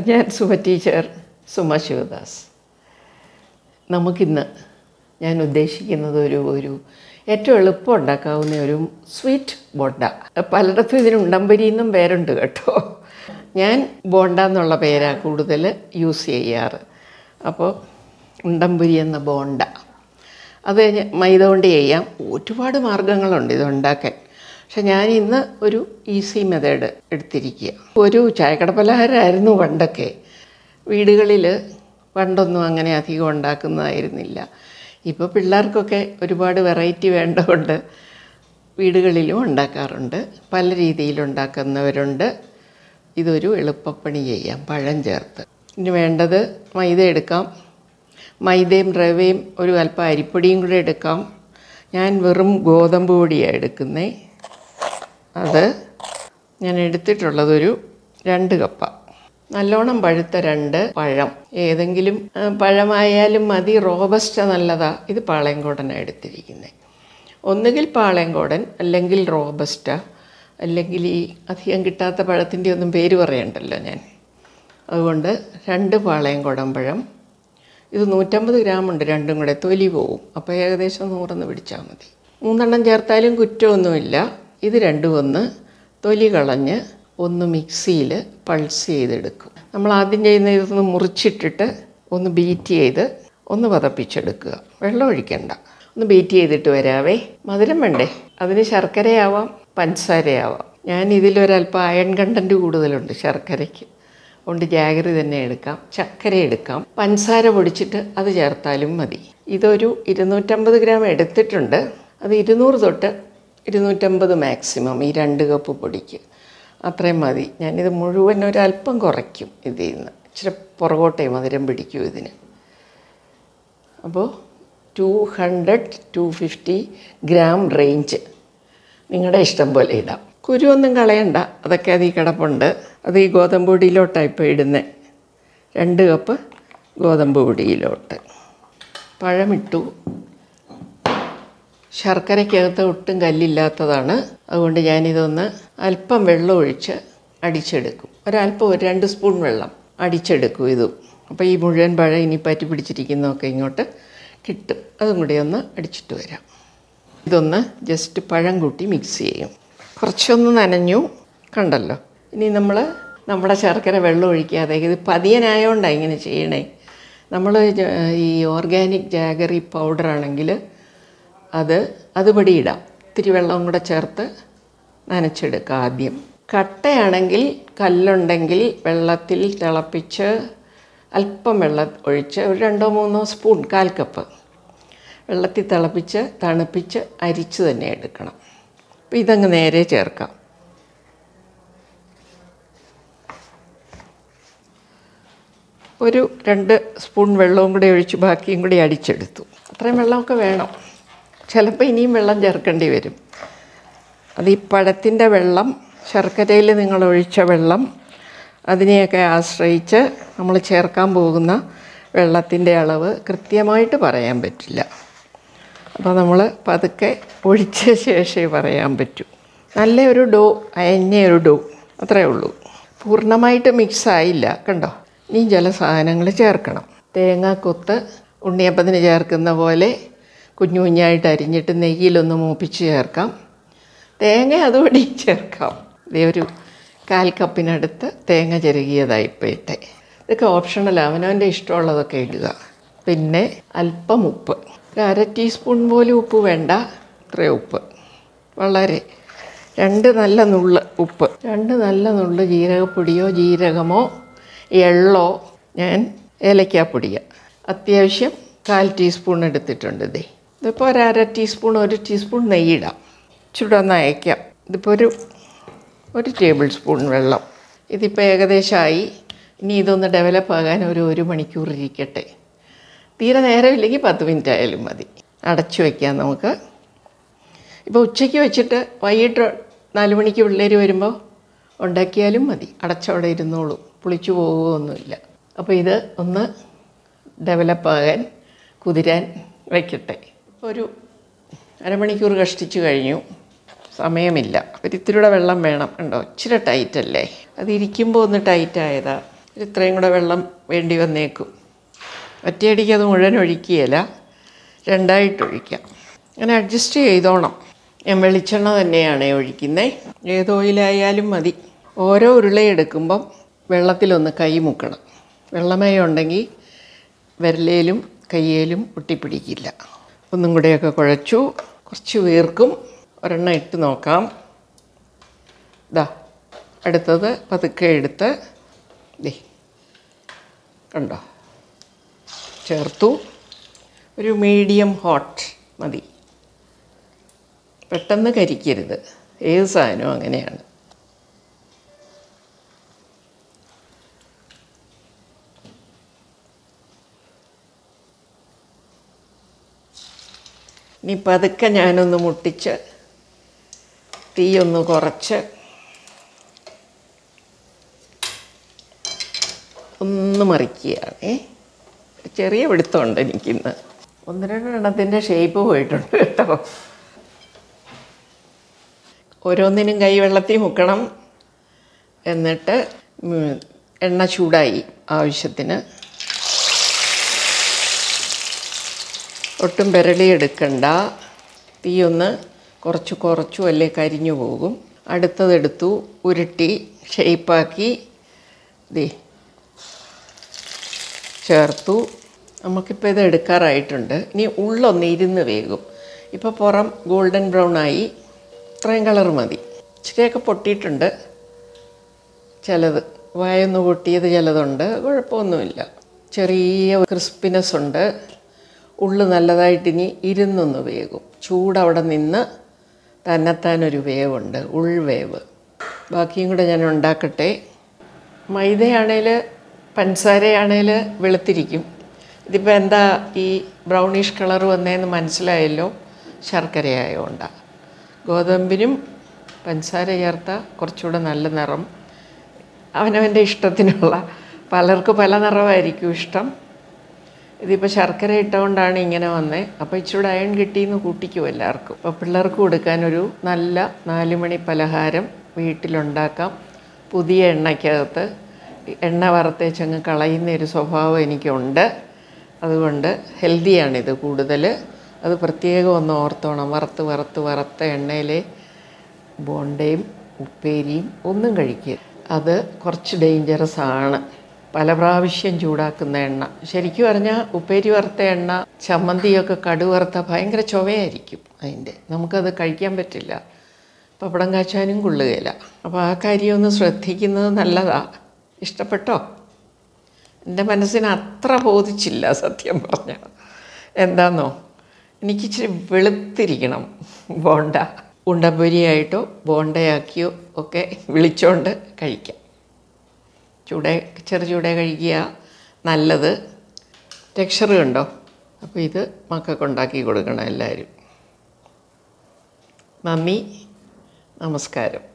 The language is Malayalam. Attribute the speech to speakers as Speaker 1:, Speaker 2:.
Speaker 1: ഞാൻ സുമ ടീച്ചർ സുമ ശിവദാസ് നമുക്കിന്ന് ഞാൻ ഉദ്ദേശിക്കുന്നത് ഒരു ഒരു ഏറ്റവും എളുപ്പം ഉണ്ടാക്കാവുന്ന ഒരു സ്വീറ്റ് ബോണ്ട പലയിടത്തും ഇതിന് ഉണ്ടമ്പരി എന്നും പേരുണ്ട് കേട്ടോ ഞാൻ ബോണ്ട എന്നുള്ള പേരാണ് കൂടുതൽ യൂസ് ചെയ്യാറ് അപ്പോൾ ഉണ്ടമ്പുരി എന്ന ബോണ്ട അത് ഞ- മൈദ കൊണ്ട് ചെയ്യാം ഒരുപാട് മാർഗങ്ങളുണ്ട് ഇത് ഉണ്ടാക്കാൻ പക്ഷെ ഞാൻ ഇന്ന് ഒരു ഈസി മെത്തേഡ് എടുത്തിരിക്കുക ഒരു ചായക്കട പലഹാരമായിരുന്നു പണ്ടൊക്കെ വീടുകളിൽ പണ്ടൊന്നും അങ്ങനെ അധികം ഉണ്ടാക്കുന്നതായിരുന്നില്ല ഇപ്പോൾ പിള്ളേർക്കൊക്കെ ഒരുപാട് വെറൈറ്റി വേണ്ടതുകൊണ്ട് വീടുകളിലും ഉണ്ടാക്കാറുണ്ട് പല രീതിയിൽ ഉണ്ടാക്കുന്നവരുണ്ട് ഇതൊരു എളുപ്പപ്പണി ചെയ്യാം പഴം ചേർത്ത് ഇനി വേണ്ടത് മൈദ എടുക്കാം മൈദയും റവയും ഒരു അല്പം അരിപ്പൊടിയും കൂടെ എടുക്കാം ഞാൻ വെറും ഗോതമ്പ് പൊടിയാണ് എടുക്കുന്നത് അത് ഞാൻ എടുത്തിട്ടുള്ളതൊരു രണ്ട് കപ്പ നല്ലോണം പഴുത്ത രണ്ട് പഴം ഏതെങ്കിലും ആ, പഴമായാലും മതി റോബസ്റ്റ നല്ലതാ ഇത് പാളയംകോടനാണ് എടുത്തിരിക്കുന്നത് ഒന്നുകിൽ പാളയംകോടൻ അല്ലെങ്കിൽ റോബസ്റ്റ അല്ലെങ്കിൽ ഈ അധികം കിട്ടാത്ത പഴത്തിൻ്റെ ഒന്നും പേര് പറയണ്ടല്ലോ ഞാൻ അതുകൊണ്ട് രണ്ട് പാളയംകോടൻ പഴം ഇത് നൂറ്റമ്പത് ഗ്രാം ഉണ്ട് രണ്ടും കൂടെ തൊലി പോവും അപ്പോൾ ഏകദേശം നൂറെന്ന് പിടിച്ചാൽ മതി മൂന്നെണ്ണം ചേർത്താലും കുറ്റമൊന്നുമില്ല ഇത് രണ്ടും ഒന്ന് തൊലി കളഞ്ഞ് ഒന്ന് മിക്സിയിൽ പൾസ് ചെയ്തെടുക്കും നമ്മൾ ആദ്യം ചെയ്യുന്ന ഇതൊന്ന് മുറിച്ചിട്ടിട്ട് ഒന്ന് ബീറ്റ് ചെയ്ത് ഒന്ന് പതപ്പിച്ചെടുക്കുക വെള്ളം ഒഴിക്കണ്ട ഒന്ന് ബീറ്റ് ചെയ്തിട്ട് വരാവേ മധുരം വേണ്ടേ അതിന് ശർക്കരയാവാം പഞ്ചസാരയാവാം ഞാൻ ഇതിലൊരല്പം അയൺ കണ്ടൻറ്റ് കൂടുതലുണ്ട് ശർക്കരയ്ക്ക് കൊണ്ട് ജാഗറി തന്നെ എടുക്കാം ചക്കര എടുക്കാം പഞ്ചസാര പൊടിച്ചിട്ട് അത് ചേർത്താലും മതി ഇതൊരു ഇരുന്നൂറ്റമ്പത് ഗ്രാം എടുത്തിട്ടുണ്ട് അത് ഇരുന്നൂറ് തൊട്ട് ഇരുന്നൂറ്റമ്പത് മാക്സിമം ഈ രണ്ട് കപ്പ് പൊടിക്ക് അത്രയും മതി ഞാനിത് മുഴുവൻ ഒരല്പം കുറയ്ക്കും ഇതിൽ നിന്ന് ഇച്ചിരി പുറകോട്ടേ മധുരം പിടിക്കും ഇതിന് അപ്പോൾ two hundred two fifty gram range നിങ്ങളുടെ ഇഷ്ടം പോലെ ഇടാം കുരുവൊന്നും കളയണ്ട അതൊക്കെ അതിൽ കിടപ്പുണ്ട് അത് ഈ ഗോതമ്പ് പൊടിയിലോട്ടാണ് ഇപ്പോൾ ഇടുന്നത് രണ്ട് കപ്പ് ഗോതമ്പ് പൊടിയിലോട്ട് പഴമിട്ടു ശർക്കരയ്ക്കകത്ത് ഒട്ടും കല്ലില്ലാത്തതാണ് അതുകൊണ്ട് ഞാനിതൊന്ന് അല്പം വെള്ളം ഒഴിച്ച് അടിച്ചെടുക്കും ഒരല്പം ഒരു രണ്ട് സ്പൂൺ വെള്ളം അടിച്ചെടുക്കും ഇതും അപ്പോൾ ഈ മുഴുവൻ പഴം ഇനി പറ്റി പിടിച്ചിരിക്കുന്നതൊക്കെ ഇങ്ങോട്ട് കിട്ടും അതും കൂടി ഒന്ന് അടിച്ചിട്ട് വരാം ഇതൊന്ന് ജസ്റ്റ് പഴം കൂട്ടി മിക്സ് ചെയ്യും കുറച്ചൊന്ന് നനഞ്ഞു കണ്ടല്ലോ ഇനി നമ്മൾ നമ്മുടെ ശർക്കര വെള്ളം ഒഴിക്കാതെ ഇത് പതിയനായോണ്ടാണ് ഇങ്ങനെ ചെയ്യണേ നമ്മൾ ഈ ഓർഗാനിക് ജാഗറി പൗഡർ ആണെങ്കിൽ അത് അതുപടി ഇടാം ഇത്തിരി വെള്ളം കൂടെ ചേർത്ത് നനച്ചെടുക്കുക ആദ്യം കട്ടയാണെങ്കിൽ കല്ലുണ്ടെങ്കിൽ വെള്ളത്തിൽ തിളപ്പിച്ച് അല്പം വെള്ളം ഒഴിച്ച് ഒരു രണ്ടോ മൂന്നോ സ്പൂൺ കാൽ കപ്പ് വെള്ളത്തിൽ തിളപ്പിച്ച് തണുപ്പിച്ച് അരിച്ച് തന്നെ എടുക്കണം അപ്പോൾ ഇതങ്ങ് നേരെ ചേർക്കാം ഒരു രണ്ട് സ്പൂൺ വെള്ളവും കൂടി ഒഴിച്ച് ബാക്കിയും കൂടി അടിച്ചെടുത്തു അത്രയും വെള്ളമൊക്കെ വേണം ചിലപ്പോൾ ഇനിയും വെള്ളം ചേർക്കേണ്ടി വരും അത് ഈ പഴത്തിൻ്റെ വെള്ളം ശർക്കരയിൽ നിങ്ങൾ ഒഴിച്ച വെള്ളം അതിനെയൊക്കെ ആശ്രയിച്ച് നമ്മൾ ചേർക്കാൻ പോകുന്ന വെള്ളത്തിൻ്റെ അളവ് കൃത്യമായിട്ട് പറയാൻ പറ്റില്ല അപ്പോൾ നമ്മൾ പതുക്കെ ഒഴിച്ച ശേഷമേ പറയാൻ പറ്റൂ നല്ല ഒരു ഡോ അയഞ്ഞ ഒരു ഡോ അത്രയേ ഉള്ളൂ പൂർണ്ണമായിട്ട് മിക്സ് ആയില്ല കണ്ടോ ഇനിയും ചില സാധനങ്ങൾ ചേർക്കണം തേങ്ങാക്കൊത്ത് ഉണ്ണിയപ്പത്തിന് ചേർക്കുന്ന പോലെ കുഞ്ഞു കുഞ്ഞായിട്ട് അരിഞ്ഞിട്ട് നെയ്യിലൊന്ന് മൂപ്പിച്ച് ചേർക്കാം തേങ്ങ അതുപടി ചേർക്കാം ഇതേ ഒരു കാൽ കപ്പിനടുത്ത് തേങ്ങ ചിരകിയതായി ഇപ്പോൾ ഇട്ടെ ഇതൊക്കെ ഓപ്ഷണൽ അവനവൻ്റെ ഇഷ്ടമുള്ളതൊക്കെ ഇടുക പിന്നെ അല്പം ഉപ്പ് ഒരു അര ടീസ്പൂൺ പോലും ഉപ്പ് വേണ്ട ഇത്രയും ഉപ്പ് വളരെ രണ്ട് നല്ല നുള്ള് ഉപ്പ് രണ്ട് നല്ല നുള്ള് ജീരകപ്പൊടിയോ ജീരകമോ എള്ളോ ഞാൻ ഏലക്കാപ്പൊടിയ അത്യാവശ്യം കാൽ ടീസ്പൂൺ എടുത്തിട്ടുണ്ട് ഇതേ ഇതിപ്പോൾ ഒരു അര ടീസ്പൂൺ ഒരു ടീസ്പൂൺ നെയ്യിടാം ഇച്ചിരി ഒന്ന് അയക്കാം ഇതിപ്പോൾ ഒരു ഒരു ടേബിൾ സ്പൂൺ വെള്ളം ഇതിപ്പോൾ ഏകദേശമായി ഇനി ഇതൊന്ന് ഡെവലപ്പ് ആകാൻ ഒരു ഒരു മണിക്കൂർ ഇരിക്കട്ടെ തീരെ നേരമില്ലെങ്കിൽ പത്ത് മിനിറ്റ് ആയാലും മതി അടച്ചു വയ്ക്കാം നമുക്ക് ഇപ്പോൾ ഉച്ചയ്ക്ക് വെച്ചിട്ട് വൈകിട്ട് നാല് മണിക്ക് പിള്ളേർ വരുമ്പോൾ ഉണ്ടാക്കിയാലും മതി അടച്ചവിടെ ഇരുന്നോളൂ പുളിച്ചു പോകുകയൊന്നുമില്ല അപ്പോൾ ഇത് ഒന്ന് ഡെവലപ്പാകാൻ കുതിരാൻ വയ്ക്കട്ടെ ഒരു അരമണിക്കൂർ കഷ്ടിച്ച് കഴിഞ്ഞു സമയമില്ല ഒരു ഇത്തിരിയുടെ വെള്ളം വേണം ഉണ്ടോ ഇച്ചിരി ടൈറ്റ് അല്ലേ അത് ഇരിക്കുമ്പോൾ ഒന്ന് ടൈറ്റ് ആയതാ ഇത്രയും കൂടെ വെള്ളം വേണ്ടി വന്നേക്കും ഒറ്റയടിക്ക് അത് മുഴുവൻ ഒഴിക്കുകയില്ല രണ്ടായിട്ട് ഒഴിക്കാം അങ്ങനെ അഡ്ജസ്റ്റ് ചെയ്തോണം ഞാൻ വെളിച്ചെണ്ണ തന്നെയാണ് ഒഴിക്കുന്നത് ഏത് ഓയിലായാലും മതി ഓരോ ഉരുളയെടുക്കുമ്പം വെള്ളത്തിലൊന്ന് കൈ മുക്കണം വെള്ളമയം ഉണ്ടെങ്കിൽ വിരലേലും കയ്യേലും ഒട്ടിപ്പിടിക്കില്ല ഒന്നും കൂടെയൊക്കെ കുഴച്ചു കുറച്ച് വീർക്കും ഒരെണ്ണം ഇട്ട് നോക്കാം ഇതാ അടുത്തത് പതുക്കെ എടുത്ത് ദേ കണ്ടോ ചേർത്തു ഒരു മീഡിയം ഹോട്ട് മതി പെട്ടെന്ന് കരിക്കരുത് ഏത് സാധനവും അങ്ങനെയാണ് ഇനി പതുക്കെ ഞാനൊന്ന് മുട്ടിച്ച് തീയൊന്ന് കുറച്ച് ഒന്ന് മറിക്കുകയാണ് ചെറിയ പിടുത്തമുണ്ട് എനിക്കിന്ന് ഒന്ന് രണ്ടെണ്ണത്തിൻ്റെ ഷേപ്പ് പോയിട്ടുണ്ട് കേട്ടോ ഓരോന്നിനും കൈ വെള്ളത്തിൽ മുക്കണം എന്നിട്ട് ഉം, എണ്ണ ചൂടായി ആവശ്യത്തിന് ഒട്ടും പെരളി എടുക്കണ്ട തീ ഒന്ന് കുറച്ച് കുറച്ചു അല്ലേ കരിഞ്ഞു പോകും അടുത്തതെടുത്തു ഉരുട്ടി ഷേപ്പാക്കി ദേ ചേർത്തു നമുക്കിപ്പോൾ ഇത് എടുക്കാറായിട്ടുണ്ട് ഇനി ഉള്ളൊന്ന് ഇരുന്ന് വേകും ഇപ്പോൾ പുറം ഗോൾഡൻ ബ്രൗൺ ആയി ഇത്രയും കളർ മതി ഇച്ചിരിയൊക്കെ പൊട്ടിയിട്ടുണ്ട് ചിലത് വായൊന്ന് പൊട്ടിയത് ചിലതുണ്ട് കുഴപ്പമൊന്നുമില്ല ചെറിയ ക്രിസ്പിനെസ് ഉണ്ട് ഉള്ളു നല്ലതായിട്ട് ഇനി ഇരുന്നൊന്ന് വേകും ചൂടവിടെ നിന്ന് തന്നെത്താനൊരു വേവുണ്ട് ഉൾവേവ് ബാക്കിയും കൂടെ ഞാൻ ഉണ്ടാക്കട്ടെ മൈദയാണേൽ പഞ്ചസാരയാണേൽ വെളുത്തിരിക്കും ഇതിപ്പോൾ എന്താ ഈ ബ്രൗണിഷ് കളർ വന്നതെന്ന് മനസ്സിലായല്ലോ ശർക്കരയായതുകൊണ്ടാണ് ഗോതമ്പിനും പഞ്ചസാര ചേർത്ത കുറച്ചുകൂടെ നല്ല നിറം അവനവൻ്റെ ഇഷ്ടത്തിനുള്ള പലർക്ക് പല നിറമായിരിക്കും ഇഷ്ടം ഇതിപ്പോൾ ശർക്കര ഇട്ടുകൊണ്ടാണ് ഇങ്ങനെ വന്നത് അപ്പോൾ ഇച്ചിരി അയൺ കിട്ടിയെന്ന് കൂട്ടിക്കും എല്ലാവർക്കും അപ്പോൾ പിള്ളേർക്ക് കൊടുക്കാനൊരു നല്ല നാലുമണി പലഹാരം വീട്ടിലുണ്ടാക്കാം പുതിയ എണ്ണയ്ക്കകത്ത് എണ്ണ വറുത്തേച്ചങ്ങ് കളയുന്ന ഒരു സ്വഭാവം എനിക്കുണ്ട് അതുകൊണ്ട് ഹെൽത്തിയാണിത് കൂടുതൽ അത് പ്രത്യേകം ഒന്ന് ഓർത്തോണം വറുത്ത് വറുത്ത് വറുത്ത എണ്ണയിൽ ബോണ്ടയും ഉപ്പേരിയും ഒന്നും കഴിക്കുക അത് കുറച്ച് ഡേഞ്ചറസ് ആണ് പല പ്രാവശ്യം ചൂടാക്കുന്ന എണ്ണ ശരിക്കും പറഞ്ഞാൽ ഉപ്പേരി വറുത്ത എണ്ണ ചമ്മന്തിയൊക്കെ കടു വറുത്ത ഭയങ്കര ചൊവയായിരിക്കും അതിൻ്റെ നമുക്കത് കഴിക്കാൻ പറ്റില്ല പപ്പടം കാച്ചാനും കൊള്ളുകയില്ല അപ്പോൾ ആ കാര്യം ഒന്ന് ശ്രദ്ധിക്കുന്നത് നല്ലതാണ് ഇഷ്ടപ്പെട്ടോ എൻ്റെ മനസ്സിന് അത്ര ബോധിച്ചില്ല സത്യം പറഞ്ഞാൽ എന്താന്നോ എനിക്കിച്ചിരി വെളുത്തിരിക്കണം ബോണ്ട ഉണ്ടപ്പൊരിയായിട്ടോ ബോണ്ടയാക്കിയോ ഒക്കെ വിളിച്ചോണ്ട് കഴിക്കാം ചൂടെ ചെറു ചൂടെ കഴിക്കുക നല്ലത് ടെക്സ്ചർ കണ്ടോ അപ്പോൾ ഇത് മക്കൾക്ക് ഉണ്ടാക്കി കൊടുക്കണം എല്ലാവരും നന്ദി നമസ്കാരം